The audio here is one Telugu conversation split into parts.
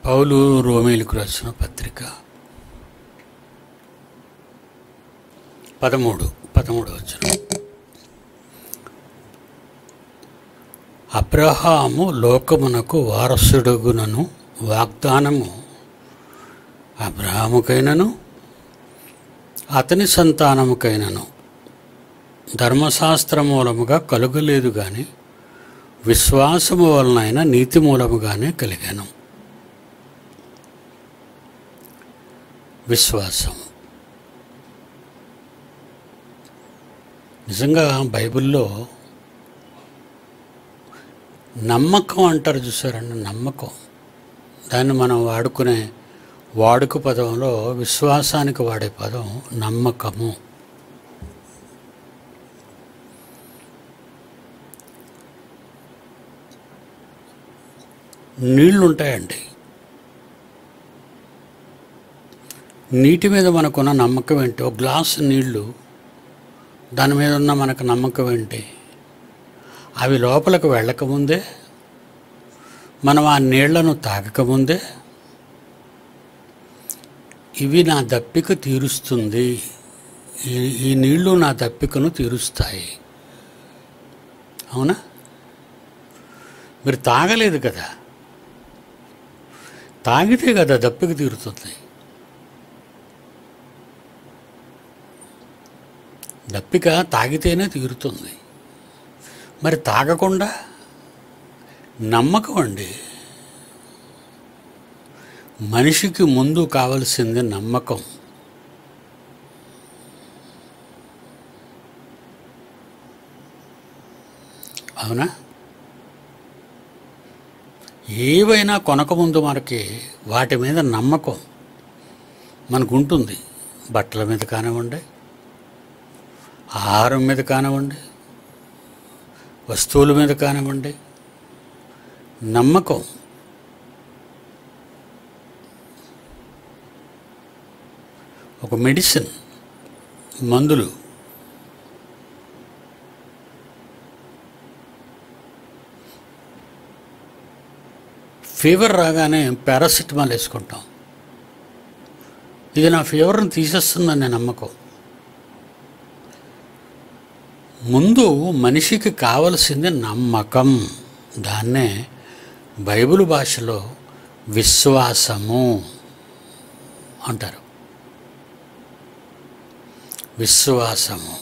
పౌలు రోమేలకు రాసిన పత్రిక పదమూడు పదమూడు వచ్చిన అబ్రహాము లోకమునకు వారసుడుగునను వాగ్దానము అబ్రహాముకైనను అతని సంతానముకైనను ధర్మశాస్త్ర మూలముగా కలుగలేదు కానీ విశ్వాసము వలనైన నీతి మూలముగానే కలిగాను విశ్వాసం నిజంగా బైబిల్లో నమ్మకం అంటారు చూసారండి నమ్మకం దాన్ని మనం వాడుకునే వాడుక పదంలో విశ్వాసానికి వాడే పదం నమ్మకము నీళ్లు ఉంటాయండి నీటి మీద మనకున్న నమ్మకం ఏంటి ఒక గ్లాసు నీళ్లు దాని మీద ఉన్న మనకు నమ్మకం ఏంటి అవి లోపలికి వెళ్ళకముందే మనం ఆ నీళ్లను తాగకముందే ఇవి నా దప్పిక తీరుస్తుంది ఈ ఈ నీళ్లు నా దప్పికను తీరుస్తాయి అవునా మీరు తాగలేదు కదా తాగితే కదా దప్పిక తీరుతుంది దప్పిక తాగితేనే తీరుతుంది మరి తాగకుండా నమ్మకం అండి మనిషికి ముందు కావలసింది నమ్మకం అవునా ఏవైనా కొనకముందు మనకి వాటి మీద నమ్మకం మనకు ఉంటుంది బట్టల మీద కానివ్వండి ఆహారం మీద కానివ్వండి వస్తువుల మీద కానివ్వండి నమ్మకం ఒక మెడిసిన్ మందులు ఫీవర్ రాగానే పారాసిటమాల్ వేసుకుంటాం ఇది నా ఫీవర్ని తీసేస్తుందని నమ్మకం ముందు మనిషికి కావలసింది నమ్మకం దాన్నే బైబిల్ భాషలో విశ్వాసము అంటారు విశ్వాసము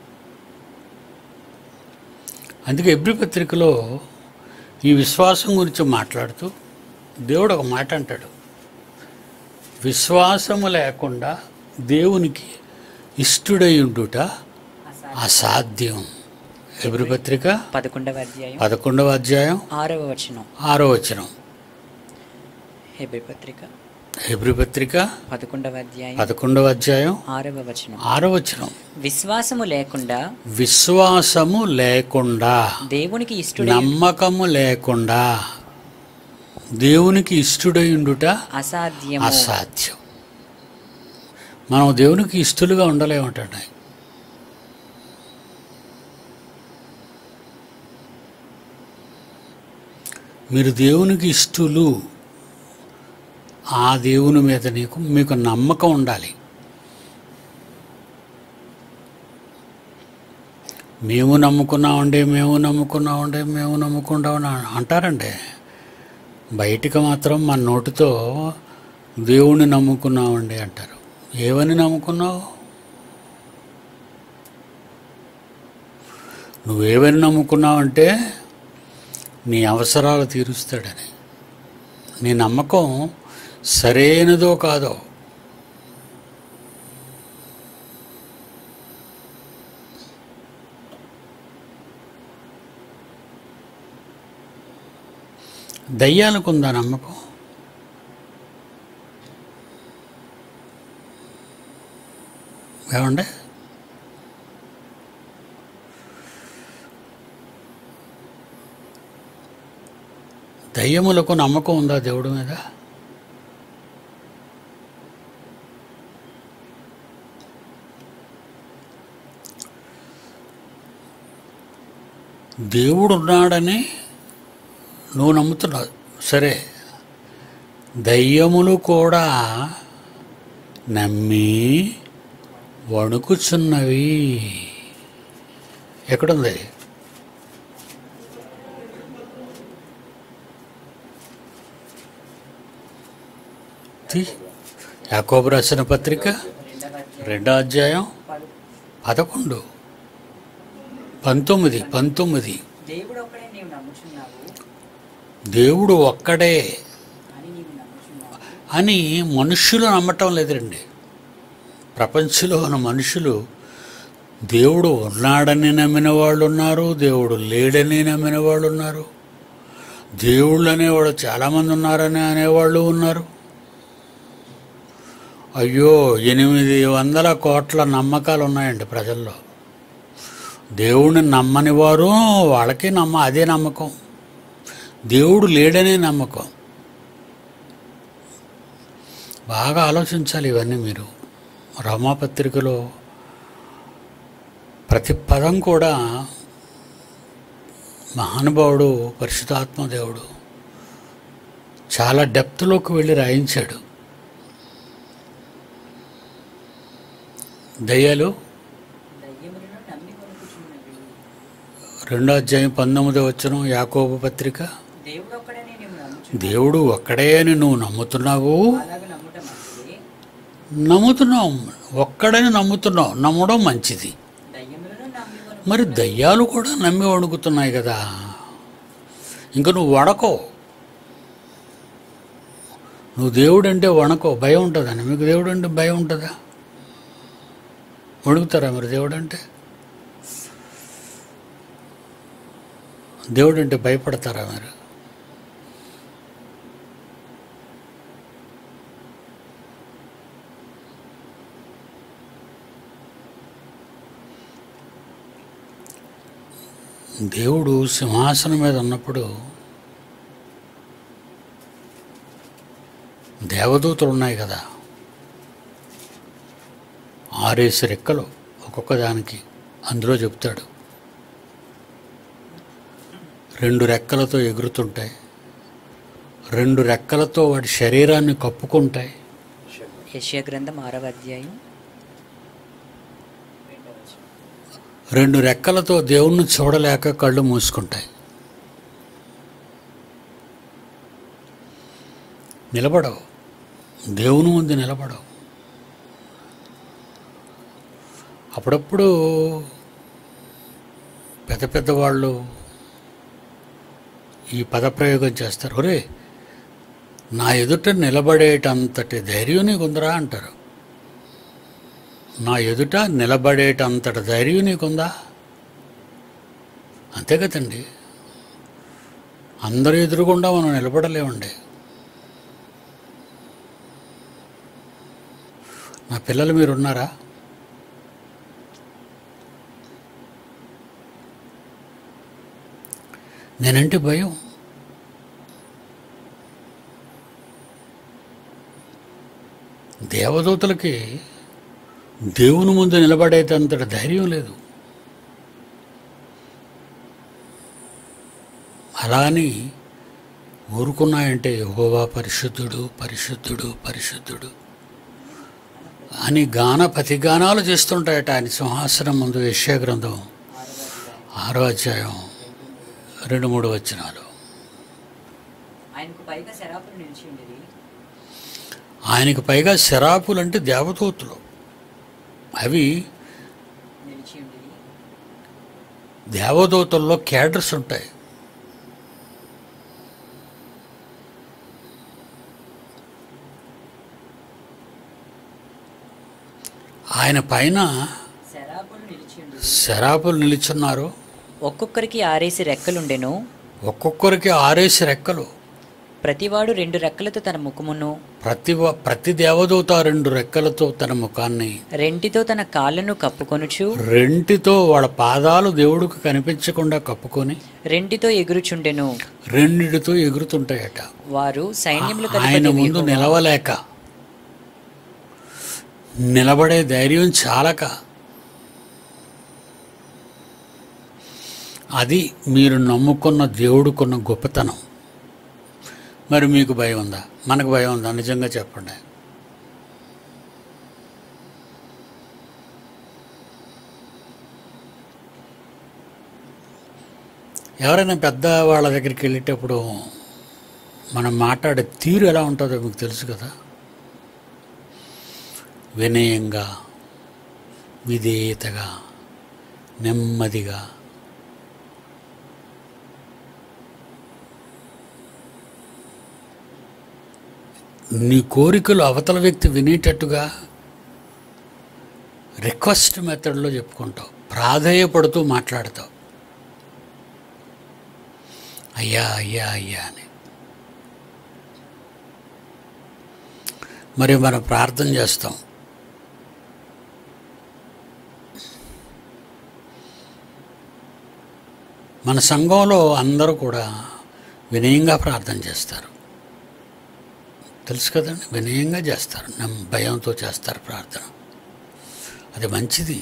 అందుకే ఎబ్రి పత్రికలో ఈ విశ్వాసం గురించి మాట్లాడుతూ దేవుడు ఒక మాట అంటాడు విశ్వాసము లేకుండా దేవునికి ఇష్టుడై ఉండుట అసాధ్యం ఎబ్రి పత్రిక పదకొండవ అధ్యాయం పదకొండవ అధ్యాయం ఆరవ వచనం ఆరో వచనం హెబ్రి పత్రిక హెబ్రి పత్రిక పదకొండవ అధ్యాయం పదకొండవ అధ్యాయం ఆరవ వచనం ఆరో వచనం విశ్వాసము లేకుండా విశ్వాసము లేకుండా దేవునికి ఇష్టడే నమ్మకము లేకుండా దేవునికి ఇష్టడై ఉండుట అసాధ్యము అసాధ్యం మనం దేవునికి ఇష్టలుగా ఉండలేమంటాడు మీరు దేవునికి ఇష్టలు ఆ దేవుని మీద నీకు మీకు నమ్మకం ఉండాలి మేము నమ్ముకున్నామండి మేము నమ్ముకున్నామండి మేము నమ్ముకున్నామని అంటారండి బయటికి మాత్రం మన నోటితో దేవుణ్ణి నమ్ముకున్నామండి అంటారు ఏమని నమ్ముకున్నావు నువ్వేమని నమ్ముకున్నావంటే నీ అవసరాలు తీరుస్తాడని నీ నమ్మకం సరైనదో కాదో దయ్యాలకు ఉందా నమ్మకం ఏమండి దయ్యములకు నమ్మకం ఉందా దేవుడి మీద దేవుడు ఉన్నాడని నువ్వు నమ్ముతున్నావు సరే దయ్యములు కూడా నమ్మి వణుకుచున్నవి ఎక్కడుంది తీ. యాకోబు రాసిన పత్రిక రెండో అధ్యాయం పదకొండు పంతొమ్మిది పంతొమ్మిది దేవుడు ఒక్కడే నీవు నమ్ముచున్నావు దేవుడు ఒక్కడే అని నీవు నమ్ముచున్నావు అని మనుష్యులు నమ్మటం లేదండి ప్రపంచంలో ఉన్న మనుషులు దేవుడు ఉన్నాడని నమ్మిన వాళ్ళు ఉన్నారు దేవుడు లేడని నమ్మిన వాళ్ళు ఉన్నారు దేవుళ్ళు అనేవాడు చాలామంది ఉన్నారని అనేవాళ్ళు ఉన్నారు అయ్యో ఎనిమిది వందల కోట్ల నమ్మకాలు ఉన్నాయండి ప్రజల్లో దేవుడిని నమ్మని వారు వాళ్ళకి నమ్మ అదే నమ్మకం దేవుడు లేడనే నమ్మకం బాగా ఆలోచించాలి ఇవన్నీ మీరు రామాపత్రికలో ప్రతి పదం కూడా మహానుభావుడు పరిశుధాత్మ దేవుడు చాలా డెప్త్లోకి వెళ్ళి రాయించాడు దయ్యాలు దయ్యములను నమ్మి కొనుక్కుచున్నవి రెండో అధ్యాయం పంతొమ్మిది వచ్చిన యాకోబు పత్రిక దేవుడు ఒక్కడనే నీవు నమ్ముచు దేవుడు ఒక్కడే అని నువ్వు నమ్ముతున్నావు అలాగ నమ్ముట మంచిది నమ్ముతున్నావు ఒక్కడని నమ్ముతున్నావు నమ్మడం మంచిది దయ్యములను నమ్మి కొనుక్కు మరి దయ్యాలు కూడా నమ్మి వణుకుతున్నాయి కదా ఇంకా నువ్వు వణకో నువ్వు దేవుడు అంటే వణకో భయం ఉంటుందని మీకు దేవుడు అంటే భయం ఉంటుందా వణుకుతారా మరి దేవుడు అంటే దేవుడు అంటే భయపడతారా మీరు దేవుడు సింహాసనం మీద ఉన్నప్పుడు దేవదూతలు ఉన్నాయి కదా ఆరేసి రెక్కలు ఒక్కొక్క దానికి అందులో చెప్తాడు రెండు రెక్కలతో ఎగురుతుంటాయి రెండు రెక్కలతో వాటి శరీరాన్ని కప్పుకుంటాయి యెషయా గ్రంథం ఆరవ అధ్యాయం రెండు రెక్కలతో దేవుణ్ణి చూడలేక కళ్ళు మూసుకుంటాయి నిలబడవు దేవుని ముందు నిలబడవు అప్పుడప్పుడు పెద్ద పెద్ద వాళ్ళు ఈ పదప్రయోగం చేస్తారు ఒరే నా ఎదుట నిలబడేటంతటి ధైర్యం నీకుందరా అంటారు నా ఎదుట నిలబడేటంతటి ధైర్యం నీకుందా అంతే కదండి అందరి ఎదురుగుండా మనం నిలబడలేమండి నా పిల్లలు మీరు ఉన్నారా నేనంటే భయం దేవదూతలకి దేవుని ముందు నిలబడేటంతటి ధైర్యం లేదు అలా అని ఊరుకున్నాయంటే యెహోవా పరిశుద్ధుడు పరిశుద్ధుడు పరిశుద్ధుడు అని గాన ప్రతిగానాలు చేస్తుంటాయట ఆయన సింహాసనం ముందు యశ్యా గ్రంథం ఆరో అధ్యాయం రెండు మూడు వచనాలు ఆయనకు పైగా శరాపులు నిలిచి ఉండేది ఆయనకు పైగా శరాపులు అంటే దేవదూతలు అవి నిలిచి ఉండేది దేవదూతల్లో క్యాడర్స్ ఉంటాయి ఆయన పైన శరాపులు నిలిచి ఉండేది శరాపులు నిలుచున్నారు ఒక్కొక్కరికి ఆరేసి రెక్కలుండెను ఒక్కొక్కరికి ఆరేసి రెక్కలు ప్రతివాడు రెండు రెక్కలతో తన ముఖమును ప్రతి వ- ప్రతి దేవదూత రెండు రెక్కలతో తన ముఖాన్ని రెంటితో తన కాళ్ళను కప్పుకొనుచు రెంటితో వాళ్ళ పాదాలు దేవుడికి కనిపించకుండా కప్పుకొని రెంటితో ఎగురుచుండెను రెండిటితో ఎగురుతుంటాయట వారు సైన్యములకు ఆయన అధిపతి ముందు యెహోవా. నిలవలేక నిలబడే ధైర్యం చాలక అది మీరు నమ్ముకున్న దేవుడుకున్న గొప్పతనం మరి మీకు భయం ఉందా మనకు భయం ఉందా నిజంగా చెప్పండి ఎవరైనా పెద్ద వాళ్ళ దగ్గరికి వెళ్ళేటప్పుడు మనం మాట్లాడే తీరు ఎలా ఉంటుందో మీకు తెలుసు కదా వినయంగా విధేయతగా నెమ్మదిగా నీ కోరికలు అవతల వ్యక్తి వినేటట్టుగా రిక్వెస్ట్ మెథడ్లో చెప్పుకుంటావు ప్రాధేయపడుతూ మాట్లాడతావు అయ్యా అయ్యా అయ్యా అని మరి మనం ప్రార్థన చేస్తాం మన సంఘంలో అందరూ కూడా వినయంగా ప్రార్థన చేస్తారు తెలుసు కదండి వినయంగా చేస్తారు నమ్ భయంతో చేస్తారు ప్రార్థన అది మంచిది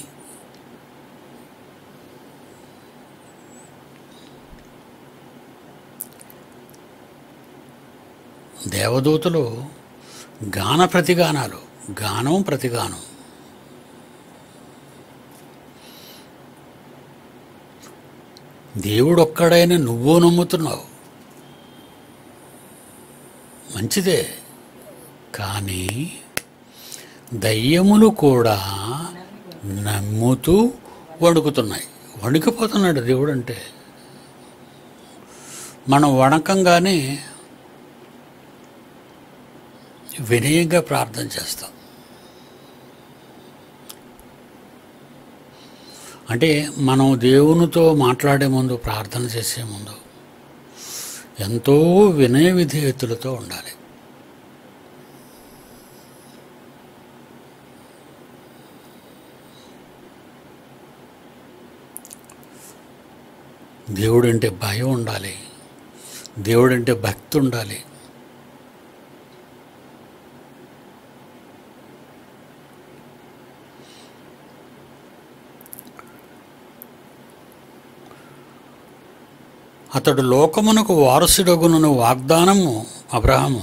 దేవదూతలు గాన ప్రతిగానాలు గానం ప్రతిగానం దేవుడొక్కడైన నువ్వు నమ్ముతున్నావు మంచిదే కానీ దయ్యములు కూడా నమ్ముతూ వణుకుతున్నాయి వణికిపోతున్నాడు దేవుడు అంటే మనం వణకంగానే వినయంగా ప్రార్థన చేస్తాం అంటే మనం దేవునితో మాట్లాడే ముందు ప్రార్థన చేసే ముందు ఎంతో వినయ విధేయతులతో ఉండాలి దేవుడంటే భయం ఉండాలి దేవుడంటే భక్తి ఉండాలి అతడు లోకమునకు వారసుడగునను వాగ్దానము అబ్రహాము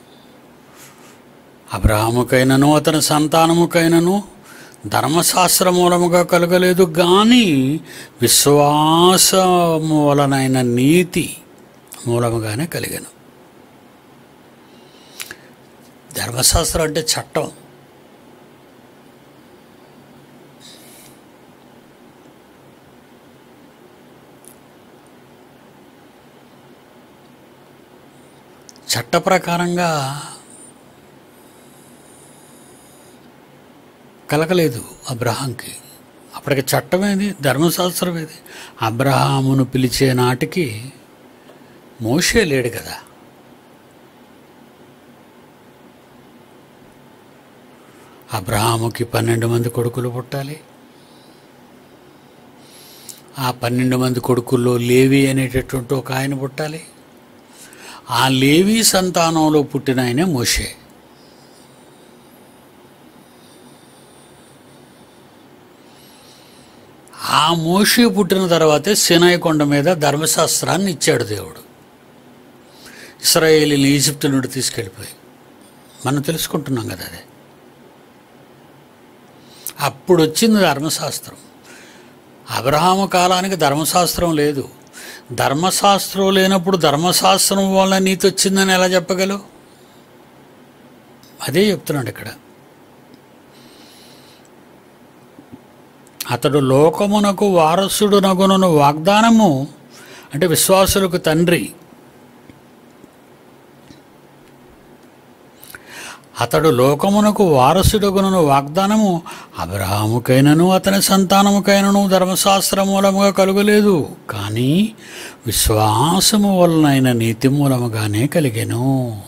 అబ్రహాముకైనను అతని సంతానముకైనను ధర్మశాస్త్ర మూలముగా కలగలేదు కానీ విశ్వాస మూలనైన నీతి మూలముగానే కలిగను ధర్మశాస్త్రం అంటే చట్టం చట్ట ప్రకారంగా కలగలేదు అబ్రహాంకి అప్పటికి చట్టమేది ధర్మశాస్త్రం ఏది అబ్రహామును పిలిచే నాటికి మోషే లేడు కదా అబ్రహాముకి పన్నెండు మంది కొడుకులు పుట్టాలి ఆ పన్నెండు మంది కొడుకుల్లో లేవి అనేటటువంటి ఒక ఆయన పుట్టాలి ఆ లేవి సంతానంలో పుట్టిన ఆయనే మోషే ఆ మోషే పుట్టిన తర్వాతే సినాయి కొండ మీద ధర్మశాస్త్రాన్ని ఇచ్చాడు దేవుడు ఇస్రాయేలీని ఈజిప్టు నుండి తీసుకెళ్ళిపోయి మనం తెలుసుకుంటున్నాం కదా అదే అప్పుడు వచ్చింది ధర్మశాస్త్రం అబ్రహాము కాలానికి ధర్మశాస్త్రం లేదు ధర్మశాస్త్రం లేనప్పుడు ధర్మశాస్త్రం వల్ల నీతి వచ్చిందని ఎలా చెప్పగలవు అదే చెప్తున్నాడు ఇక్కడ అతడు లోకమునకు వారసుడు నగునను వాగ్దానము అంటే విశ్వాసులకు తండ్రి అతడు లోకమునకు వారసుడగునను వాగ్దానము అబ్రహాముకైనను అతని సంతానముకైనను ధర్మశాస్త్ర మూలముగా కలుగలేదు కానీ విశ్వాసము వలనైన నీతి మూలముగానే కలిగెను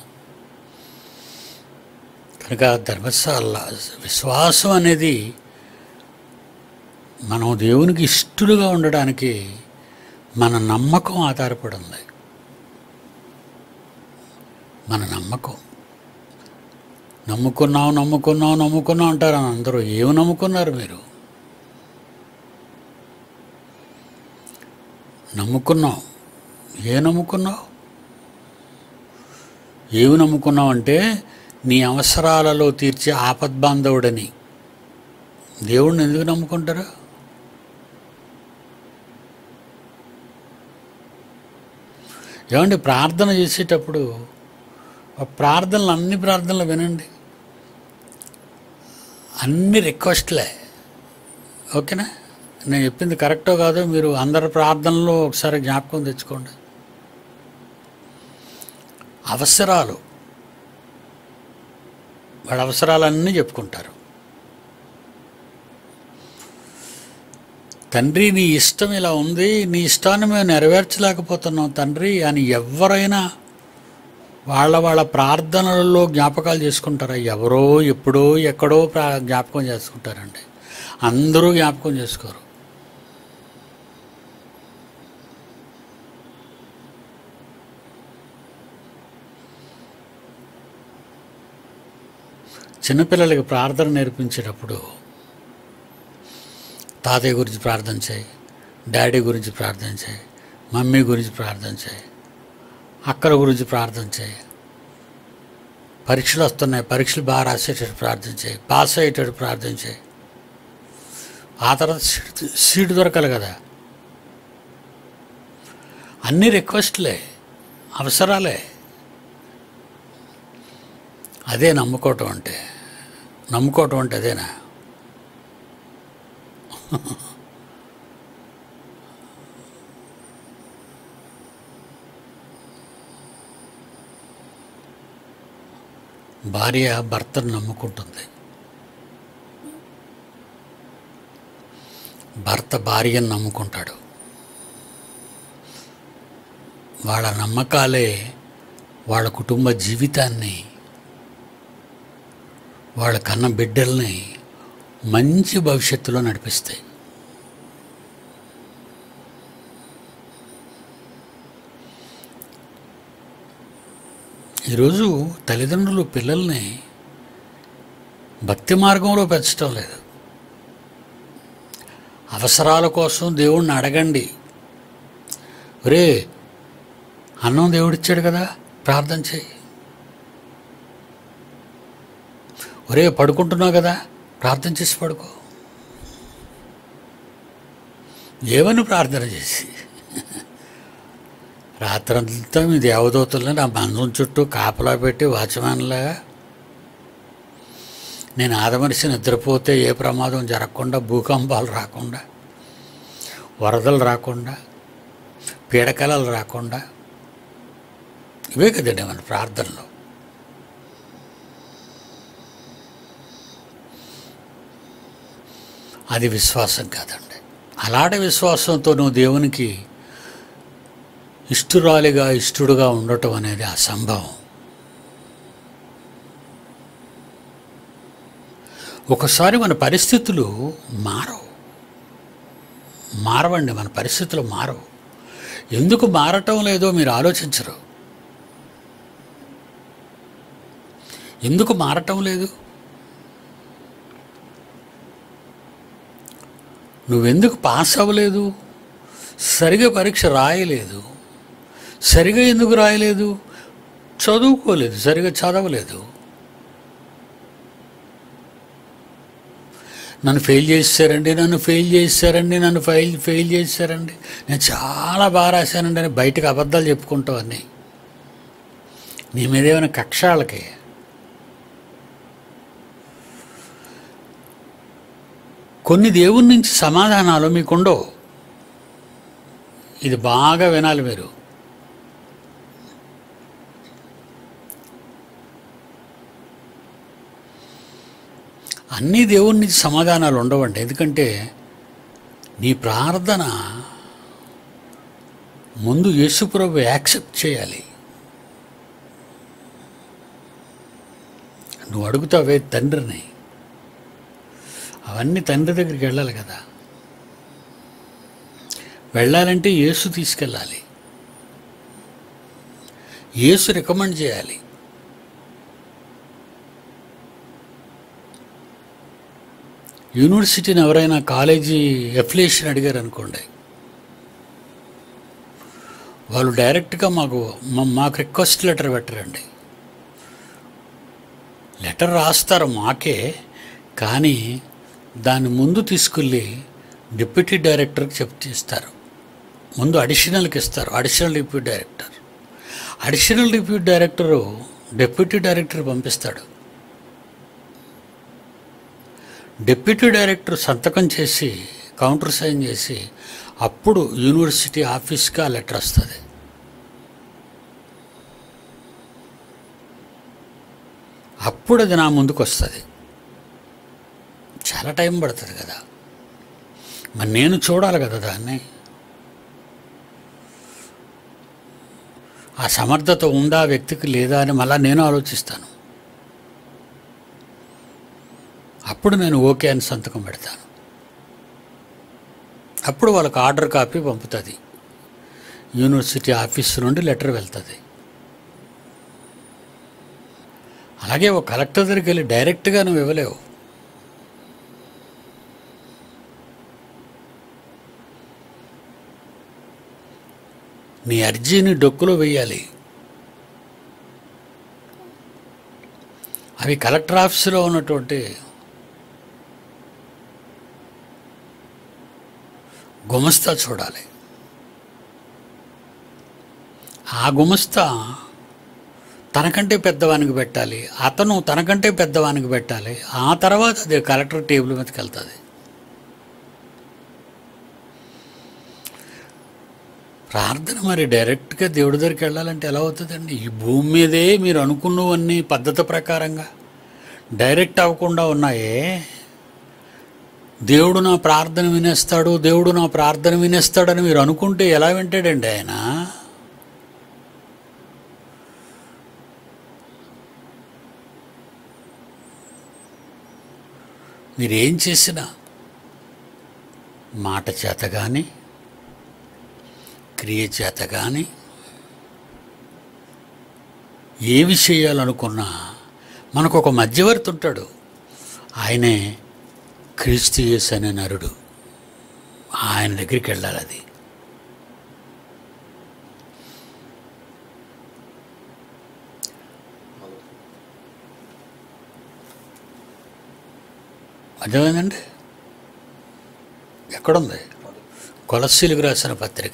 కనుక ధర్మశాల విశ్వాసం అనేది మనం దేవునికి ఇష్టలుగా ఉండడానికి మన నమ్మకం ఆధారపడి ఉంది మన నమ్మకం నమ్ముకున్నావు నమ్ముకున్నావు నమ్ముకున్నావు అంటారు అందరూ ఏమి నమ్ముకున్నారు మీరు నమ్ముకున్నావు ఏ నమ్ముకున్నావు ఏమి నమ్ముకున్నావంటే నీ అవసరాలలో తీర్చే ఆపద్బాంధవుడని దేవుడిని ఎందుకు నమ్ముకుంటారు ఏమండి ప్రార్థన చేసేటప్పుడు ఆ ప్రార్థనలు అన్ని ప్రార్థనలు వినండి అన్ని రిక్వెస్ట్లే ఓకేనా నేను చెప్పింది కరెక్టో కాదో మీరు అందరి ప్రార్థనలో ఒకసారి జ్ఞాపకం తెచ్చుకోండి అవసరాలు వాళ్ళ అవసరాలన్నీ చెప్పుకుంటారు తండ్రి నీ ఇష్టం ఇలా ఉంది నీ ఇష్టాన్ని మేము నెరవేర్చలేకపోతున్నాం తండ్రి అని ఎవరైనా వాళ్ళ వాళ్ళ ప్రార్థనలలో జ్ఞాపకాలు చేసుకుంటారా ఎవరో ఎప్పుడో ఎక్కడో ప్రా జ్ఞాపకం చేసుకుంటారండి అందరూ జ్ఞాపకం చేసుకోరు చిన్నపిల్లలకి ప్రార్థన నేర్పించేటప్పుడు తాతయ్య గురించి ప్రార్థన చేయి డాడీ గురించి ప్రార్థన చేయి మమ్మీ గురించి ప్రార్థన చేయి అక్కల గురించి ప్రార్థన చేయి పరీక్షలు వస్తున్నాయి పరీక్షలు బాగా రాసేటట్టు ప్రార్థన చేయి పాస్ అయ్యేటట్టు ప్రార్థన చేయి ఆ తర్వాత సీట్ సీటు దొరకాలి కదా అన్ని రిక్వెస్ట్లే అవసరాలే అదే నమ్ముకోవటం అంటే నమ్ముకోవటం అంటే అదేనా భార్య భర్తను నమ్ముకుంటుంది భర్త భార్యను నమ్ముకుంటాడు వాళ్ళ నమ్మకాలే వాళ్ళ కుటుంబ జీవితాన్ని వాళ్ళ కన్న బిడ్డల్ని మంచి భవిష్యత్తులో నడిపిస్తాయి ఈరోజు తల్లిదండ్రులు పిల్లల్ని భక్తి మార్గంలో పెంచడం లేదు అవసరాల కోసం దేవుణ్ణి అడగండి రే అన్నం దేవుడిచ్చాడు కదా ప్రార్థన చేయి ఒరే పడుకుంటున్నావు కదా ప్రార్థన చేసి పడుకో ఏమని ప్రార్థన చేసి రాత్రంతా మీ దేవదూతల్ని నా మంచం చుట్టూ కాపలా పెట్టి వాచ్మ్యాన్లాగా నేను ఆదమనిసి నిద్రపోతే ఏ ప్రమాదం జరగకుండా భూకంపాలు రాకుండా వరదలు రాకుండా పీడకలలు రాకుండా ఇవే కదండి మన ప్రార్థనలో అది విశ్వాసం కాదండి అలాంటి విశ్వాసంతో నువ్వు దేవునికి ఇష్టురాలిగా ఇష్టుడుగా ఉండటం అనేది అసంభవం ఒకసారి మన పరిస్థితులు మారవు మారవండి మన పరిస్థితులు మారవు ఎందుకు మారటం లేదో మీరు ఆలోచించరు ఎందుకు మారటం లేదు నువ్వెందుకు పాస్ అవ్వలేదు సరిగా పరీక్ష రాయలేదు సరిగా ఎందుకు రాయలేదు చదువుకోలేదు సరిగా చదవలేదు నన్ను ఫెయిల్ చేశారండి నన్ను ఫెయిల్ చేశారండి నన్ను ఫెయిల్ ఫెయిల్ చేశారండి నేను చాలా బాగా రాశానండి అని బయటకు అబద్ధాలు చెప్పుకుంటావు అన్నీ నీ మీద ఏమైనా కక్షాలకి కొన్ని దేవుని నుంచి సమాధానాలు మీకుండవు ఇది బాగా వినాలి మీరు అన్ని దేవుని నుంచి సమాధానాలు ఉండవండి ఎందుకంటే నీ ప్రార్థన ముందు యేసుప్రభు యాక్సెప్ట్ చేయాలి నువ్వు అడుగుతావే తండ్రిని అవన్నీ తండ్రి దగ్గరికి వెళ్ళాలి కదా వెళ్ళాలంటే యేసు తీసుకెళ్ళాలి యేసు రికమెండ్ చేయాలి యూనివర్సిటీని ఎవరైనా కాలేజీ ఎఫిలియేషన్ అడిగారు అనుకోండి వాళ్ళు డైరెక్ట్గా మాకు మా- మాకు రిక్వెస్ట్ లెటర్ పెట్టరండి లెటర్ రాస్తారు మాకే కానీ దాన్ని ముందు తీసుకెళ్ళి డిప్యూటీ డైరెక్టర్కి చెప్తే ఇస్తారు ముందు అడిషనల్కి ఇస్తారు additional deputy director additional deputy director deputy director పంపిస్తాడు డిప్యూటీ డైరెక్టర్ సంతకం చేసి కౌంటర్ సైన్ చేసి అప్పుడు యూనివర్సిటీ ఆఫీస్కి ఆ లెటర్ వస్తుంది అప్పుడు అది నా ముందుకు వస్తుంది చాలా టైం పడుతుంది కదా మరి నేను చూడాలి కదా దాన్ని ఆ సమర్థత ఉందా ఆ వ్యక్తికి లేదా అని మళ్ళీ నేను ఆలోచిస్తాను అప్పుడు నేను ఓకే అని సంతకం పెడతాను అప్పుడు వాళ్ళకి ఆర్డర్ కాపీ పంపుతుంది యూనివర్సిటీ ఆఫీస్ నుండి లెటర్ వెళ్తుంది అలాగే ఒక కలెక్టర్ దగ్గరికి వెళ్ళి డైరెక్ట్గా నువ్వు ఇవ్వలేవు నీ అర్జీని డొక్కులో వేయాలి అవి కలెక్టర్ ఆఫీసులో ఉన్నటువంటి గుమస్తా చూడాలి ఆ గుమస్తా తనకంటే పెద్దవానికి పెట్టాలి అతను తనకంటే పెద్దవానికి పెట్టాలి ఆ తర్వాత అది కలెక్టర్ టేబుల్ మీదకి వెళ్తుంది ప్రార్థన మరి డైరెక్ట్గా దేవుడి దగ్గరికి వెళ్ళాలంటే ఎలా అవుతుందండి ఈ భూమి మీదే మీరు అనుకున్నవన్నీ పద్ధతి ప్రకారంగా డైరెక్ట్ అవ్వకుండా ఉన్నాయే దేవుడు నా ప్రార్థన వినేస్తాడు దేవుడు నా ప్రార్థన వినేస్తాడని మీరు అనుకుంటే ఎలా వింటాడండి ఆయన మీరేం చేసినా మాట చేత కానీ క్రియ చేత కానీ ఏవి చేయాలనుకున్నా మనకు ఒక మధ్యవర్తి ఉంటాడు ఆయనే క్రీస్తు యేసు అనే నరుడు ఆయన దగ్గరికి వెళ్ళాలి అది అర్థమైందండి ఎక్కడుంది కొలస్సీలకు రాసిన పత్రిక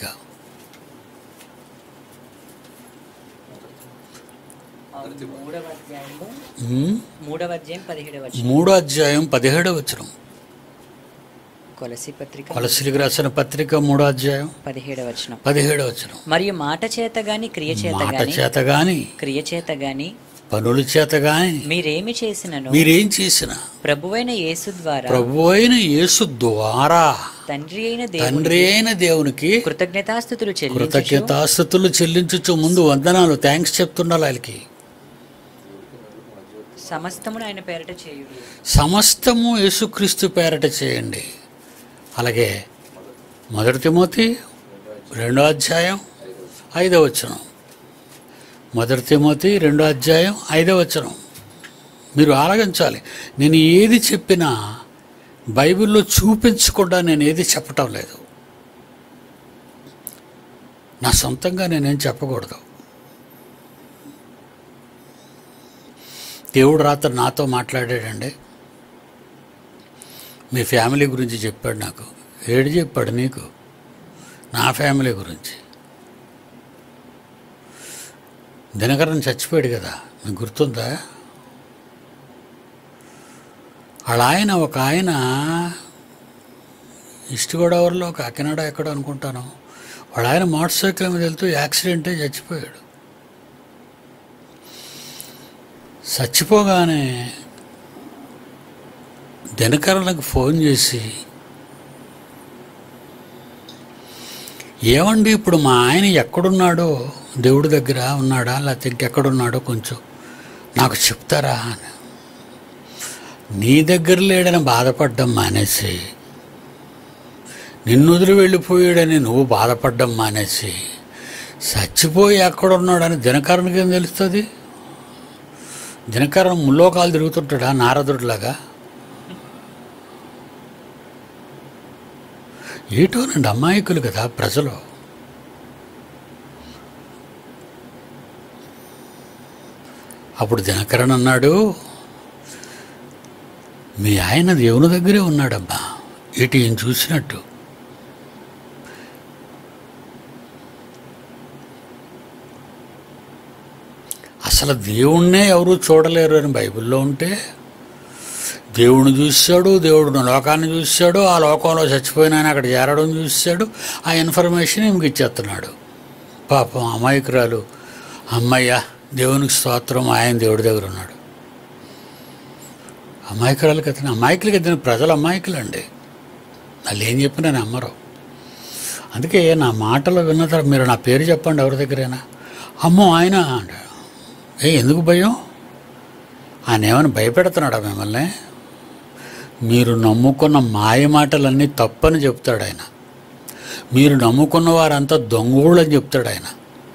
ఆ మూడవ అధ్యాయంలో ఉమ్, మూడవ అధ్యాయం పదిహేడవ వచనం మూడో అధ్యాయం పదిహేడవ వచనం కొలసి పత్రిక కొలస్సీలకు రాసిన పత్రిక మూడో అధ్యాయం పదిహేడవ వచనం పదిహేడవ వచనం మరియు మాట చేత గాని క్రియ చేత మాట గాని చేత గాని క్రియ చేత గాని పనుల చేత గాని మీరేమి చేసినను మీరేం చేసినా ప్రభువైన యేసు ద్వారా ప్రభు అయిన యేసు ద్వారా తండ్రి అయిన దేవుని తండ్రి అయిన దేవునికి కృతజ్ఞతాస్థుతులు చెల్లించుచు కృతజ్ఞతాస్థుతులు చెల్లించుచు ముందు వందనాలు థ్యాంక్స్ చెప్తుండాలి వాళ్ళకి సమస్తమును ఆయన పేరట చేయుడి సమస్తము యేసుక్రీస్తు పేరట చేయండి అలాగే మొదటి తిమోతి రెండో అధ్యాయం ఐదో వచనం మొదటి తిమోతి రెండో అధ్యాయం ఐదో వచనం మీరు ఆలగించాలి నేను ఏది చెప్పినా బైబిల్లో చూపించకుండా నేను ఏది చెప్పటం లేదు నా సొంతంగా నేనేం చెప్పకూడదు దేవుడు రాత్రి నాతో మాట్లాడాడండి మీ ఫ్యామిలీ గురించి చెప్పాడు నాకు ఏడు చెప్పాడు నీకు నా ఫ్యామిలీ గురించి దినకరన్ చచ్చిపోయాడు కదా మీకు గుర్తుందా వాళ్ళ ఆయన ఒక ఆయన ఈస్ట్ గోదావరిలో కాకినాడ ఎక్కడ అనుకుంటాను వాళ్ళ ఆయన మోటార్ సైకిల్ మీద వెళ్తూ యాక్సిడెంట్ అయి చచ్చిపోయాడు చచ్చిపోగానే దినకరణకు ఫోన్ చేసి ఏమండి ఇప్పుడు మా ఆయన ఎక్కడున్నాడో దేవుడి దగ్గర ఉన్నాడా లేకపోతే ఇంకెక్కడున్నాడో కొంచెం నాకు చెప్తారా అని నీ దగ్గర లేడని బాధపడ్డం మానేసి నిన్ను వదిలి వెళ్ళిపోయాడని నువ్వు బాధపడ్డం మానేసి చచ్చిపోయి ఎక్కడున్నాడని దినకరణకి ఏం తెలుస్తుంది దినకరణం ముల్లోకాలు తిరుగుతుంటాడా నారదుడిలాగా ఏటోనండి అమాయకులు కదా ప్రజలు అప్పుడు దినకరన్ అన్నాడు మీ ఆయన దేవుని దగ్గరే ఉన్నాడమ్మా ఇటు ఈయన చూసినట్టు అసలు దేవుణ్ణే ఎవరు చూడలేరు అని బైబిల్లో ఉంటే దేవుడిని చూశాడు దేవుడు లోకాన్ని చూశాడు ఆ లోకంలో చచ్చిపోయిన ఆయన అక్కడ చేరడం చూశాడు ఆ ఇన్ఫర్మేషన్ ఈమెకి ఇచ్చేస్తున్నాడు పాపం అమాయకురాలు అమ్మయ్య దేవునికి స్తోత్రం ఆయన దేవుడి దగ్గర ఉన్నాడు అమాయకురాలకి అతను అమాయకులకి అతను ప్రజలు అమాయకులండి వాళ్ళు ఏం చెప్పినా నమ్మరు అందుకే నా మాటలు విన్న తర్వాత మీరు నా పేరు చెప్పండి ఎవరి దగ్గరైనా అమ్మో ఆయన అంటాడు ఏ ఎందుకు భయం ఆయన ఏమైనా భయపెడుతున్నాడా మిమ్మల్ని మీరు నమ్ముకున్న మాయ మాటలన్నీ తప్పని చెప్తాడు ఆయన మీరు నమ్ముకున్న వారంతా దొంగోళ్ళు అని చెప్తాడు ఆయన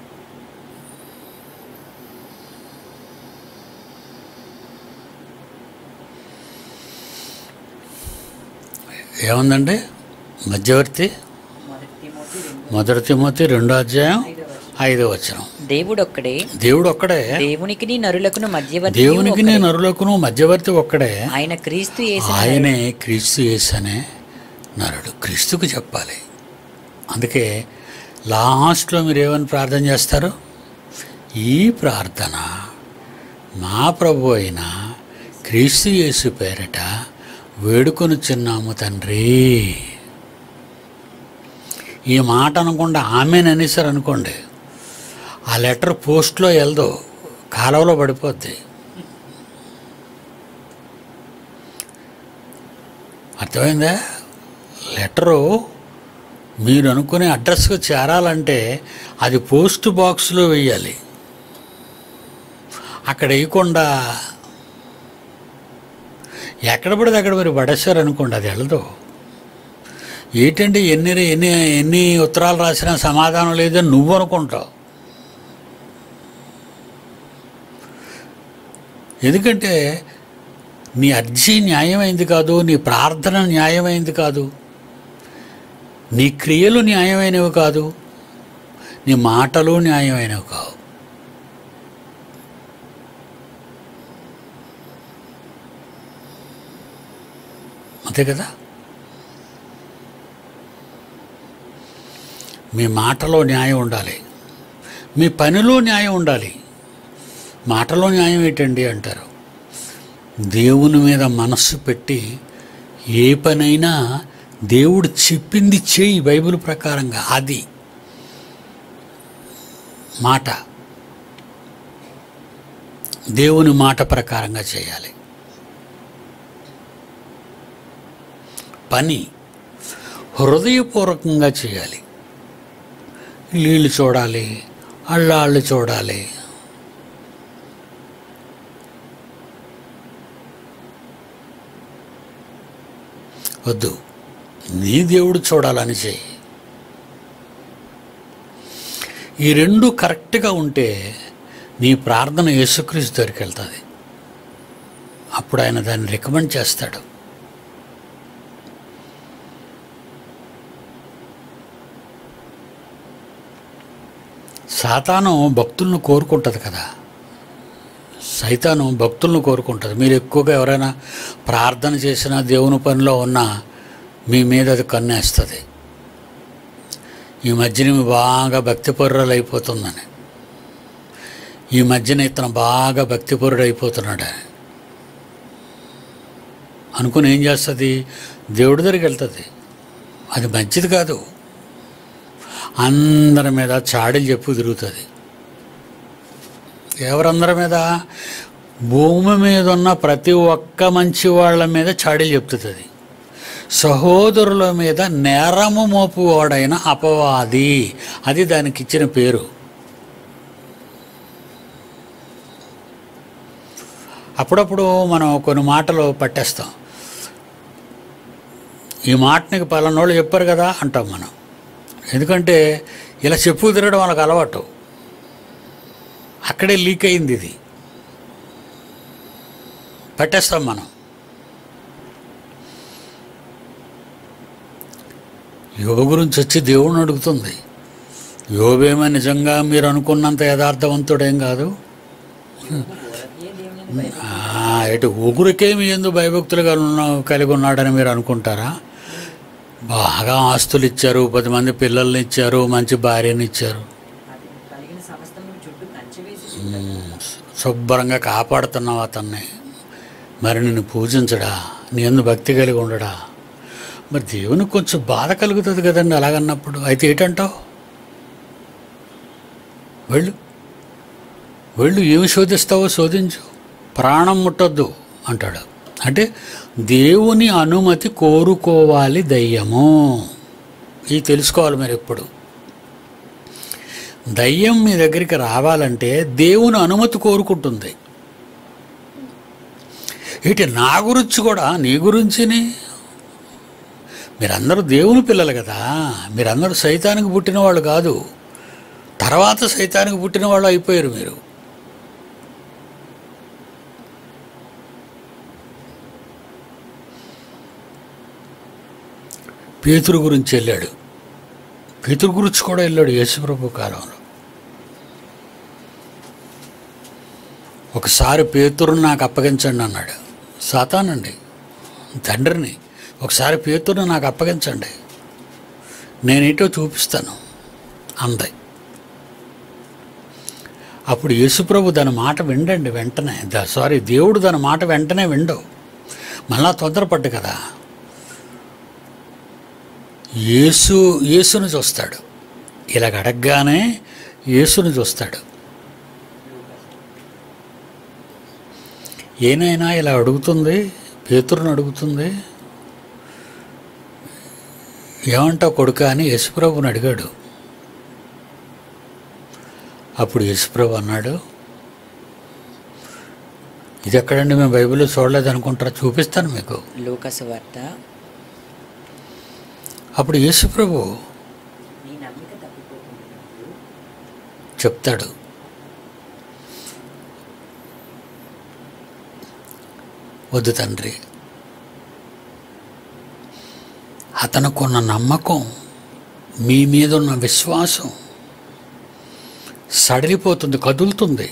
ఏముందండి మధ్యవర్తి మొదటి తిమోతి రెండు మొదటి తిమోతి రెండో అధ్యాయం ఐదవ వచనం. ఐదో వచనం దేవుడొక్కడే దేవుడు ఒక్కడే దేవునికి నరులకును మధ్యవర్తి దేవునికి నరులకును మధ్యవర్తి ఒక్కడే ఆయన క్రీస్తు యేసు ఆయనే క్రీస్తు యేసు అనే నరుడు క్రీస్తుకు చెప్పాలి అందుకే లాస్ట్లో మీరు ఏమని ప్రార్థన చేస్తారు ఈ ప్రార్థన మా ప్రభు అయిన క్రీస్తు యేసు పేరిట వేడుకొని చిన్నాము తండ్రి ఈ మాట అనకుండా ఆమెననేసారు అనుకోండి ఆ లెటర్ పోస్ట్లో వెళ్దు కాలువలో పడిపోద్ది అర్థమైందా లెటరు మీరు అనుకునే అడ్రస్కు చేరాలంటే అది పోస్ట్ బాక్స్లో వేయాలి అక్కడ వేయకుండా ఎక్కడ పడితే అక్కడ మీరు పడేశారు అనుకోండి అది వెళ్ళదు ఏంటంటే ఎన్ని ఎన్ని ఎన్ని ఉత్తరాలు రాసినా సమాధానం లేదని నువ్వు అనుకుంటావు ఎందుకంటే నీ అర్జీ న్యాయమైంది కాదు నీ ప్రార్థన న్యాయమైంది కాదు నీ క్రియలు న్యాయమైనవి కాదు నీ మాటలు న్యాయమైనవి కావు అంతే కదా మీ మాటలో న్యాయం ఉండాలి మీ పనిలో న్యాయం ఉండాలి మాటలో న్యాయం ఏంటండి అంటారు దేవుని మీద మనస్సు పెట్టి ఏ పనైనా దేవుడు చెప్పింది చేయి బైబిల్ ప్రకారంగా అది మాట దేవుని మాట ప్రకారంగా చేయాలి పని హృదయపూర్వకంగా చేయాలి నీళ్ళు చూడాలి అళ్ళాళ్ళు చూడాలి వద్దు నీ దేవుడు చూడాలని చేయి ఈ రెండు కరెక్ట్గా ఉంటే నీ ప్రార్థన యేసుక్రీస్తు దగ్గరికి వెళ్తుంది అప్పుడు ఆయన దాన్ని రికమెండ్ చేస్తాడు సాతాను భక్తులను కోరుకుంటుంది కదా సైతాను భక్తులను కోరుకుంటుంది మీరు ఎక్కువగా ఎవరైనా ప్రార్థన చేసినా దేవుని పనిలో ఉన్నా మీ మీద అది కన్నేస్తుంది ఈ మధ్యన ఈమె బాగా భక్తిపరురాలు అయిపోతుందని ఈ మధ్యన ఇతను బాగా భక్తిపరుడు అయిపోతున్నాడు అని. అనుకుని ఏం చేస్తుంది దేవుడి దగ్గరికి వెళ్తుంది అది మంచిది కాదు అందరి మీద చాడీలు చెప్పు తిరుగుతుంది ఎవరందరి మీద భూమి మీద ఉన్న ప్రతి ఒక్క మంచి వాళ్ళ మీద చాడీలు చెప్తుంది సహోదరుల మీద నేరము మోపువాడైన అపవాది అది దానికి ఇచ్చిన పేరు అప్పుడప్పుడు మనం కొన్ని మాటలు పట్టేస్తాం ఈ మాట నీకు పలానోళ్ళు చెప్పారు కదా అంటాం మనం ఎందుకంటే ఇలా చెప్పు తిరగడం వాళ్ళకి అలవాటు అక్కడే లీక్ అయింది ఇది పెట్టేస్తాం మనం యోగ గురించి వచ్చి దేవుడిని అడుగుతుంది యోగేమో నిజంగా మీరు అనుకున్నంత యథార్థవంతుడేం కాదు ఏ దేవుని భయభక్తులు ఆ, ఎటు ఊగురికేమి ఎందు భయభక్తులుగా ఉన్న కలిగి ఉన్నాడని మీరు అనుకుంటారా బాగా ఆస్తులు ఇచ్చారు పది మంది పిల్లల్ని ఇచ్చారు మంచి భార్యని ఇచ్చారు అది కలిగిన సమస్తము చుట్టూ కంచె వేసి శుభ్రంగా కాపాడుతున్నావు అతన్ని మరి నిన్ను పూజించడా నీ ఎందు భక్తి కలిగి ఉండడా మరి దేవునికి కొంచెం బాధ కలుగుతుంది కదండి అలాగన్నప్పుడు అయితే ఏంటంటావు వెళ్ళు వెళ్ళు ఏమి శోధిస్తావో శోధించు ప్రాణం ముట్టొద్దు అంటాడు అంటే దేవుని అనుమతి కోరుకోవాలి దయ్యము ఇది తెలుసుకోవాలి మీరు ఎప్పుడు దయ్యం మీ దగ్గరికి రావాలంటే దేవుని అనుమతి కోరుకుంటుంది ఇటు నా గురించి కూడా నీ గురించిని మీరందరూ దేవుని పిల్లలు కదా మీరందరూ సైతానికి పుట్టిన వాళ్ళు కాదు తర్వాత సైతానికి పుట్టిన వాళ్ళు అయిపోయారు మీరు పేతురు గురించి వెళ్ళాడు పేతురు గురించి కూడా వెళ్ళాడు యేసుప్రభు కాలంలో ఒకసారి పేతురుని నాకు అప్పగించండి అన్నాడు సాతానండి తండ్రిని ఒకసారి పేతురుని నాకు అప్పగించండి నేనేటో చూపిస్తాను అంది అప్పుడు యేసుప్రభు దాని మాట విండండి వెంటనే ద- సారీ దేవుడు దాని మాట వెంటనే విండవు మళ్ళా తొందరపడ్డు కదా యేసు యేసును చూస్తాడు ఇలాగ అడగగానే యేసును చూస్తాడు ఏనైనా ఇలా అడుగుతుంది పేతురుని అడుగుతుంది ఏమంటావు కొడుక అని యశుప్రభుని అడిగాడు అప్పుడు యశుప్రభు అన్నాడు ఇది ఎక్కడండి మేము బైబిల్లో చూడలేదు అనుకుంటారా చూపిస్తాను మీకు లూకసు వార్త అప్పుడు యేసుప్రభు నీ నమ్మిక తప్పిపోకుండా చెప్తాడు వద్దు తండ్రి అతనుకున్న నమ్మకం మీ మీద ఉన్న విశ్వాసం సడలిపోతుంది కదులుతుంది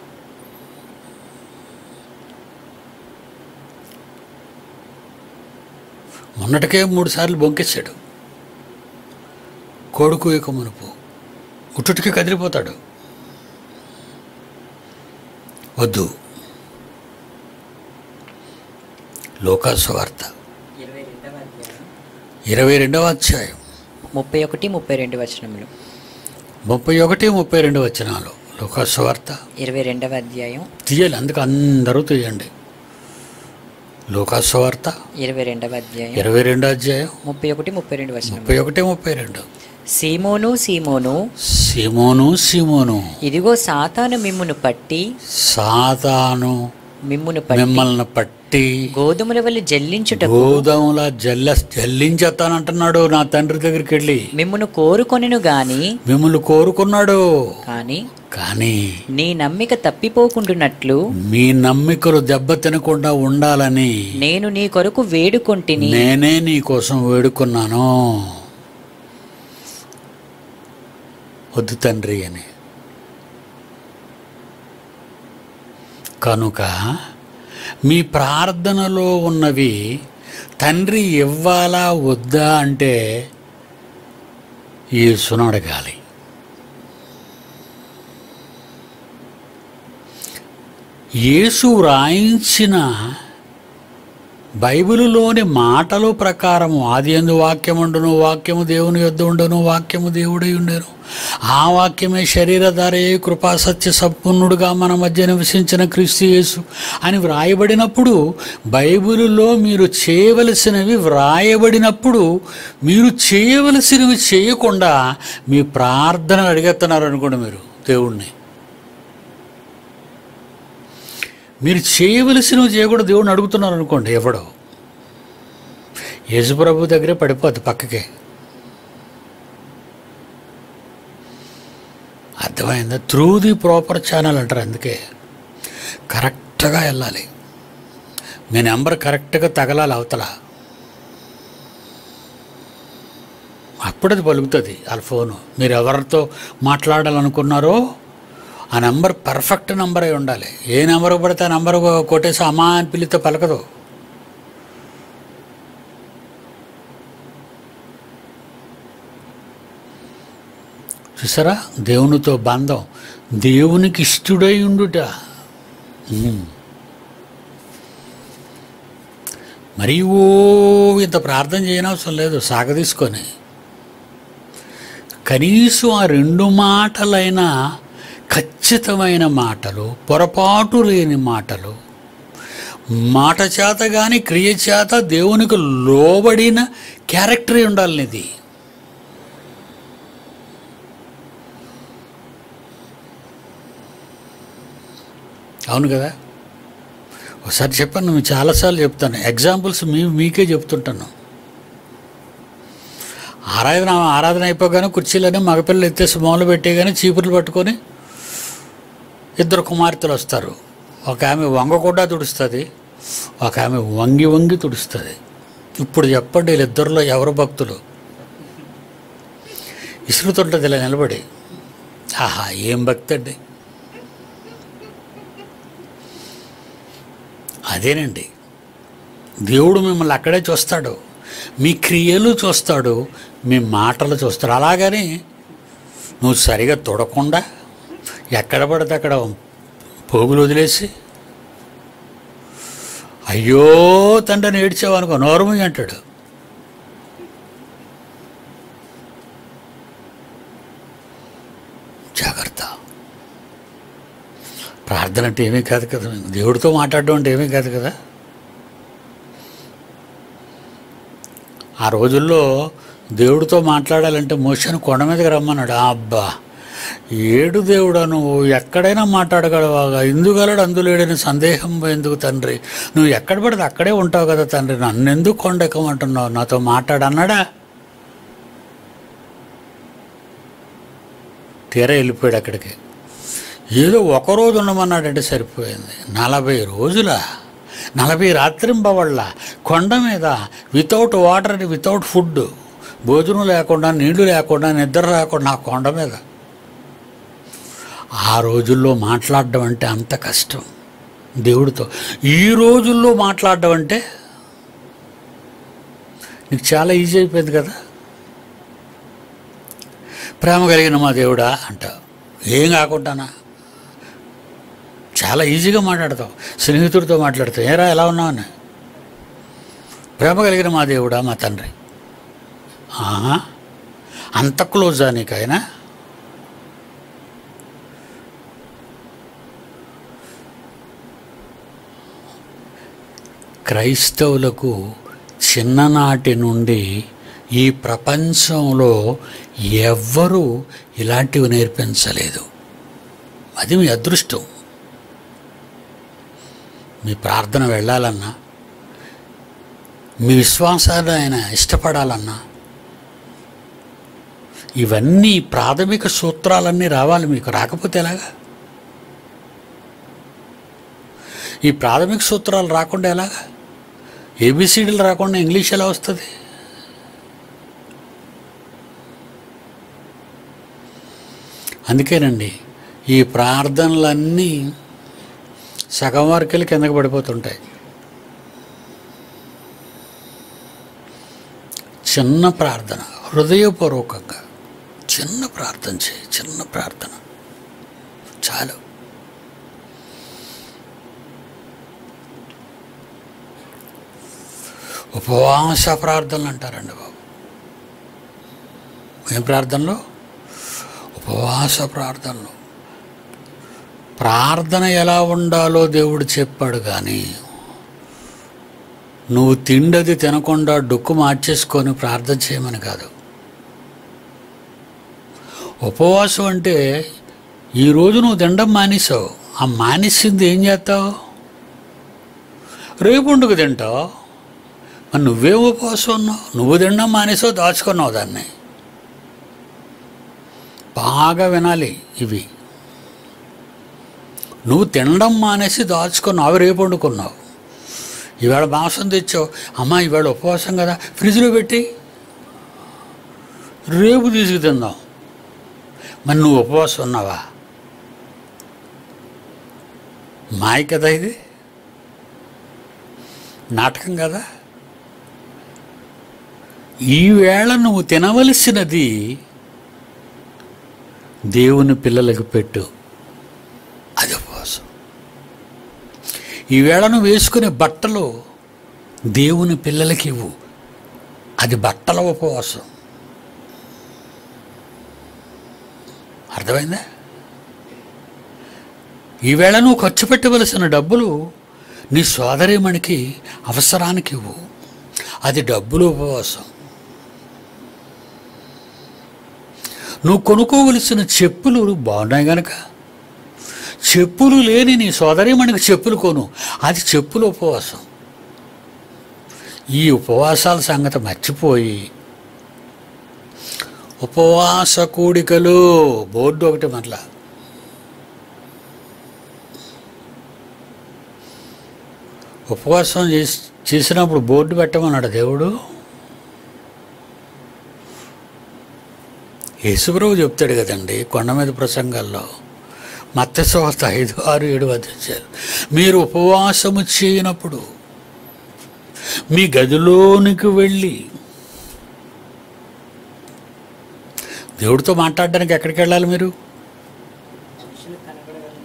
మొన్నటికే మూడు సార్లు బొంకేశాడు కొడుకు ఇక మునుపు ఉట్టుటికి కదిలిపోతాడు వద్దు లోకాసు వార్త ఇరవై రెండవ అధ్యాయం ఇరవై రెండవ అధ్యాయం ముప్పై ఒకటి ముప్పై రెండు వచనములు ముప్పై ఒకటి ముప్పై రెండు వచనాలు లోకాసు వార్త ఇరవై రెండవ అధ్యాయం తీయాలి అందుకు అందరూ తీయండి లోకాసు వార్త ఇరవై రెండవ అధ్యాయం ఇరవై రెండో అధ్యాయం ముప్పై ఒకటి ముప్పై రెండు వచనం ముప్పై ఒకటి ముప్పై రెండు సీమోను సీమోను సిమోను సిమోను ఇదిగో సాతాను మిమ్మును పట్టి సాతాను మిమ్మును పట్టి మిమ్మల్ని పట్టి గోధుమల వల్ల జల్లించుటకు గోధుమల జల్ల జల్లించేస్తానంటున్నాడు నా తండ్రి దగ్గరికి వెళ్ళి మిమ్మును కోరుకొనెను గాని మిమ్మల్ని కోరుకున్నాడు కాని కానీ నీ నమ్మిక తప్పిపోకుండునట్లు మీ నమ్మికలు దెబ్బ తినకుండా ఉండాలని నేను నీ కొరకు వేడుకొంటిని నేనే నీ కోసం వేడుకున్నాను వద్దు తండ్రి అని కనుక మీ ప్రార్థనలో ఉన్నవి తండ్రి ఇవ్వాలా వద్దా అంటే యేసును అడగాలి యేసు వ్రాయించిన బైబిలులోని మాటలు ప్రకారము ఆది ఎందు వాక్యముండును వాక్యము దేవుని యొద్ద ఉండును వాక్యము దేవుడై ఉండెను ఆ వాక్యమే శరీరధారే కృపా సత్య సంపూర్ణుడుగా మన మధ్య నివసించిన క్రీస్తు యేసు అని వ్రాయబడినప్పుడు బైబిలులో మీరు చేయవలసినవి వ్రాయబడినప్పుడు మీరు చేయవలసినవి చేయకుండా మీ ప్రార్థన అడిగేస్తున్నారు అనుకోండి మీరు దేవుణ్ణి మీరు చేయవలసినవి చేయకూడదు దేవుడిని అడుగుతున్నారు అనుకోండి ఎవడో యేసుప్రభు దగ్గరే పడిపోద్ది పక్కకి అర్థమైందా త్రూ ది ప్రాపర్ ఛానల్ అంటారు అందుకే కరెక్ట్గా వెళ్ళాలి మీ నెంబర్ కరెక్ట్గా తగలాలి అవతల అప్పుడు అది పలుకుతుంది వాళ్ళ ఫోను మీరు ఎవరితో మాట్లాడాలనుకున్నారో ఆ నెంబర్ పర్ఫెక్ట్ నెంబర్ అయి ఉండాలి ఏ నెంబర్ పడితే ఆ నెంబర్ కొట్టేసి అమ్మా అని పిలిస్తే పలకదు చూసారా దేవునితో బంధం దేవునికి ఇష్టడై ఉండుట ఉమ్. మరి ఓ ఇంత ప్రార్థన చేయనవసరం లేదు సాగదీసుకొని కనీసం ఆ రెండు మాటలైనా ఖచ్చితమైన మాటలు పొరపాటు లేని మాటలు మాట చేత కానీ క్రియ చేత దేవునికి లోబడిన క్యారెక్టర్ ఉండాలి నీది అవును కదా ఒకసారి చెప్పాను నేను చాలాసార్లు చెప్తాను ఎగ్జాంపుల్స్ మీ మీకే చెప్తుంటాను ఆరాధన ఆరాధన అయిపోగానే కుర్చీలని మగపిల్లలు ఎత్తేసి మొదలు పెట్టేగానే చీపుర్లు పట్టుకొని ఇద్దరు కుమార్తెలు వస్తారు ఒక ఆమె వంగ కూడా తుడుస్తుంది ఒక ఆమె వంగి వంగి తుడుస్తుంది ఇప్పుడు చెప్పండి వీళ్ళిద్దరిలో ఎవరు భక్తులు ఇసురుతుంటుంది ఇలా నిలబడి ఆహా ఏం భక్తి అండి అదేనండి దేవుడు మిమ్మల్ని అక్కడే చూస్తాడు మీ క్రియలు చూస్తాడు మీ మాటలు చూస్తాడు అలాగని నువ్వు సరిగా తొడకుండా ఎక్కడ పడితే అక్కడ పోగులు వదిలేసి అయ్యో తండ్రిని ఏడ్చావనుకో నోరమి అంటాడు జాగ్రత్త ప్రార్థన అంటే ఏమీ కాదు కదా దేవుడితో మాట్లాడడం అంటే ఏమీ కాదు కదా ఆ రోజుల్లో దేవుడితో మాట్లాడాలంటే మోషన్ కొండ మీదకి రమ్మన్నాడు ఆ అబ్బా ఏడు దేవుడా నువ్వు ఎక్కడైనా మాట్లాడగలవా ఇందుగలడు అందులేడని సందేహం ఎందుకు తండ్రి నువ్వు ఎక్కడ పడితే అక్కడే ఉంటావు కదా తండ్రి నన్ను ఎందుకు కొండ ఎక్కమంటున్నావు నాతో మాట్లాడన్నాడా తీరా వెళ్ళిపోయాడు అక్కడికి ఏదో ఒక రోజు ఉండమన్నాడంటే సరిపోయింది నలభై రోజుల నలభై రాత్రింబవళ్ళ కొండ మీద వితౌట్ వాటర్ వితౌట్ ఫుడ్ భోజనం లేకుండా నీళ్లు లేకుండా నిద్ర లేకుండా ఆ కొండ మీద ఆ రోజుల్లో మాట్లాడడం అంటే అంత కష్టం దేవుడితో ఈ రోజుల్లో మాట్లాడడం అంటే నీకు చాలా ఈజీ అయిపోయింది కదా ప్రేమ కలిగిన మా దేవుడా అంటావు ఏం కాకుండానా చాలా ఈజీగా మాట్లాడతావు స్నేహితుడితో మాట్లాడతావు ఏరా ఎలా ఉన్నావు అని ప్రేమ కలిగిన మా దేవుడా మా తండ్రి ఆహా, అంత క్లోజా నీకైనా క్రైస్తవులకు చిన్ననాటి నుండి ఈ ప్రపంచంలో ఎవ్వరూ ఇలాంటివి నేర్పించలేదు అది మీ అదృష్టం మీ ప్రార్థన వెళ్ళాలన్నా మీ విశ్వాసాన్ని ఆయన ఇష్టపడాలన్నా ఇవన్నీ ప్రాథమిక సూత్రాలన్నీ రావాలి మీకు రాకపోతే ఎలాగా ఈ ప్రాథమిక సూత్రాలు రాకుండా ఎలాగా ఏబిసిడీలు రాకుండా ఇంగ్లీష్ ఎలా వస్తుంది అందుకేనండి ఈ ప్రార్థనలన్నీ సగం వరకెళ్ళి కిందకి పడిపోతుంటాయి చిన్న ప్రార్థన హృదయపూర్వకంగా చిన్న ప్రార్థన చేయి చిన్న ప్రార్థన చాలు ఉపవాస ప్రార్థనలు అంటారండి బాబు ఏం ప్రార్థనలు ఉపవాస ప్రార్థనలు ప్రార్థన ఎలా ఉండాలో దేవుడు చెప్పాడు కానీ నువ్వు తిండది తినకుండా డొక్కు మార్చేసుకొని ప్రార్థన చేయమని కాదు ఉపవాసం అంటే ఈరోజు నువ్వు తినడం మానేసావు ఆ మానేసింది ఏం చేస్తావు రేపు వండుకు తింటావు మరి నువ్వేం ఉపవాసం ఉన్నావు నువ్వు తినడం మానేసావు దాచుకున్నావు దాన్ని బాగా వినాలి ఇవి నువ్వు తినడం మానేసి దాచుకున్నావు అవి రేపు వండుకున్నావు ఇవాళ మాంసం తెచ్చావు అమ్మా ఇవాళ ఉపవాసం కదా ఫ్రిడ్జ్లో పెట్టి రేపు తీసుకు తిందాం మరి నువ్వు ఉపవాసం ఉన్నావా మాయ కదా ఇది నాటకం కదా ఈవేళ నువ్వు తినవలసినది దేవుని పిల్లలకు పెట్టు అది ఉపవాసం ఈవేళ నువ్వు వేసుకునే బట్టలు దేవుని పిల్లలకి ఇవ్వు అది బట్టల ఉపవాసం అర్థమైందా ఈవేళ నువ్వు ఖర్చు పెట్టవలసిన డబ్బులు నీ సోదరిమణికి అవసరానికి ఇవ్వు అది డబ్బులు ఉపవాసం నువ్వు కొనుక్కోవలసిన చెప్పులు బాగున్నాయి గనక చెప్పులు లేని నీ సోదరిమణికి చెప్పులు కొను అది చెప్పులు ఉపవాసం ఈ ఉపవాసాల సంగతి మర్చిపోయి ఉపవాస కూడికలు బోర్డు ఒకటి మరలా ఉపవాసం చేసి చేసినప్పుడు బోర్డు పెట్టమన్నాడు దేవుడు యేసుప్రభు చెప్తాడు కదండి కొండ మీద ప్రసంగాల్లో మత్స్యవార్త ఐదు ఆరు ఏడు అధ్యాయాలు మీరు ఉపవాసము చేయనప్పుడు మీ గదిలోనికి వెళ్ళి దేవుడితో మాట్లాడడానికి ఎక్కడికి వెళ్ళాలి మీరు మనుషులు కనబడవలని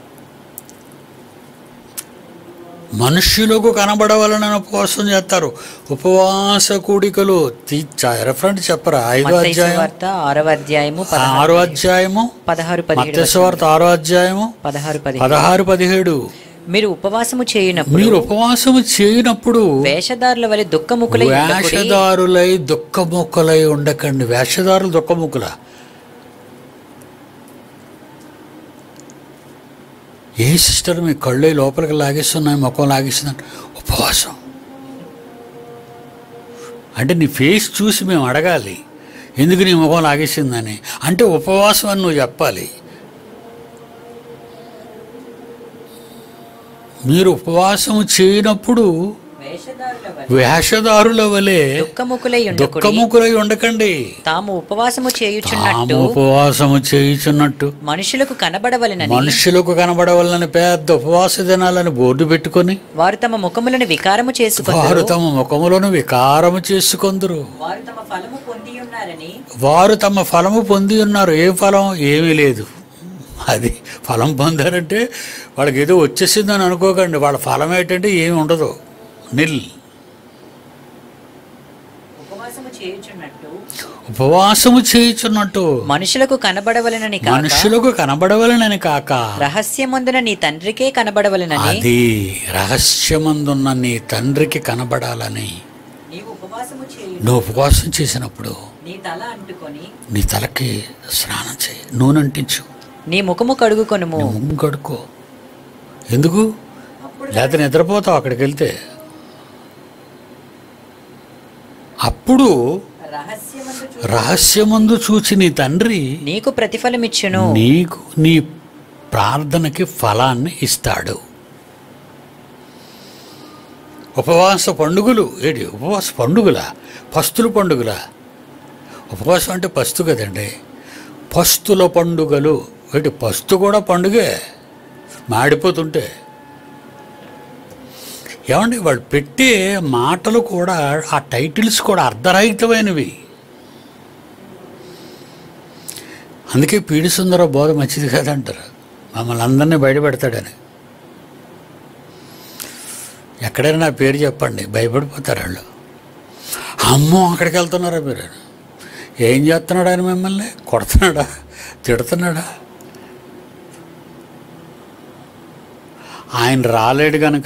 మనుష్యులకు కనబడవలనని ఉపవాసం చేస్తారు ఉపవాస కూడికలు రెఫరెంట్ చెప్పరా ఐదో మత్తయి అధ్యాయం సువార్త ఆరవ అధ్యాయము పదహారు ఆరో అధ్యాయము పదహారు పదిహేడు మత్స్యవార్త ఆరో అధ్యాయము పదహారు పదిహేడు పదహారు పదిహేడు మీరు ఉపవాసము చేయునప్పుడు మీరు ఉపవాసము చేయనప్పుడు వేషధారుల వలె దుఃఖముకులై ఉండకుడి. వేషధారులై దుఃఖముక్కలై ఉండకండి వేషధారులు దుఃఖముక్కుల ఏ సిస్టర్ మీ కళ్ళే లోపలికి లాగేస్తున్నాయి ముఖం లాగేస్తుందంటే ఉపవాసం అంటే నీ ఫేస్ చూసి మేము అడగాలి ఎందుకు నీ ముఖం లాగేసిందని అంటే ఉపవాసం అని నువ్వు చెప్పాలి మీరు ఉపవాసము చేయనప్పుడు వేషధారుల వలె వేషధారుల వలె దుఃఖముకులై ఉండకుడి దుఃఖముకులై ఉండకండి తాము ఉపవాసము చేయుచున్నట్టు తాము ఉపవాసము చేయుచున్నట్టు మనుషులకు కనబడవలెనని మనుషులకు కనబడవలనని పెద్ద ఉపవాస దినాలని బోర్డు పెట్టుకొని వారు తమ ముఖములను వికారము వారు చేసుకొందరు తమ ముఖములను వికారము చేసుకొందరు వారు తమ ఫలము పొంది ఉన్నారని వారు తమ ఫలము పొంది ఉన్నారు ఏ ఫలం ఏమీ లేదు అది ఫలం పొందారంటే వాళ్ళకి ఏదో వచ్చేసిందని అనుకోకండి వాళ్ళ ఫలం ఏంటంటే ఏమి ఉండదు నిల్ ఉపవాసము చేయుచున్నట్టు ఉపవాసము చేయుచున్నట్టు మనుషులకు కనబడవలెనని కాక మనుషులకు కనబడవలనని కాక రహస్యమందున నీ తండ్రికే కనబడవలెనని అది రహస్యమందున్న నీ తండ్రికి కనబడాలని నీవు ఉపవాసము చేయు నువ్వు ఉపవాసం చేసినప్పుడు నీ తల అంటుకొని నీ తలకి స్నానం చేయి నూనె అంటించు నీ ముఖము కడుగుకొనుము నువ్వు ముఖం కడుక్కో ఎందుకు అప్పుడు లేకపోతే నిద్రపోతావు అక్కడికి వెళ్తే అప్పుడు రహస్యమందు చూ రహస్యమందు చూచి నీ తండ్రి నీకు ప్రతిఫలమిచ్చును నీకు నీ ప్రార్థనకి ఫలాన్ని ఇస్తాడు ఉపవాస పండుగలు ఏంటి ఉపవాస పండుగల పస్తుల పండుగల ఉపవాసం అంటే పస్తు కదండి పస్తుల పండుగలు ఏంటి పస్తు కూడా పండుగే మాడిపోతుంటే ఏమండి వాళ్ళు పెట్టే మాటలు కూడా ఆ టైటిల్స్ కూడా అర్ధరహితమైనవి అందుకే పీడి సుందర బోధ మంచిది కాదంటారు మమ్మల్ని అందరినీ బయటపెడతాడని ఎక్కడైనా నా పేరు చెప్పండి భయపడిపోతారు వాళ్ళు అమ్మో అక్కడికి వెళ్తున్నారా మీరు ఏం చేస్తున్నాడు ఆయన మిమ్మల్ని కొడుతున్నాడా తిడుతున్నాడా ఆయన రాలేడు గనక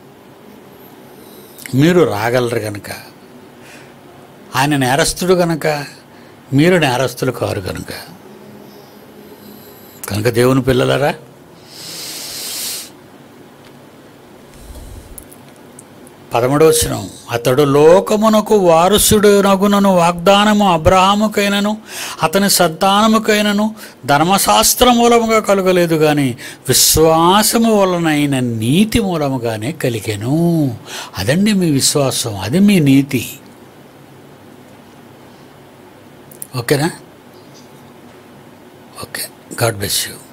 మీరు రాగలరు గనక ఆయన నేరస్తుడు గనక మీరు నేరస్తులు కారు కనుక కనుక దేవుని పిల్లలరా పదమూడవచనం అతడు లోకమునకు వారసుడునగునను వాగ్దానము అబ్రహాముకైనను అతని సంతానముకైనను ధర్మశాస్త్ర మూలముగా కలగలేదు కానీ విశ్వాసము వలనైన నీతి మూలముగానే కలిగెను అదండి మీ విశ్వాసం అది మీ నీతి ఓకేనా ఓకే గాడ్ బ్లెస్ యూ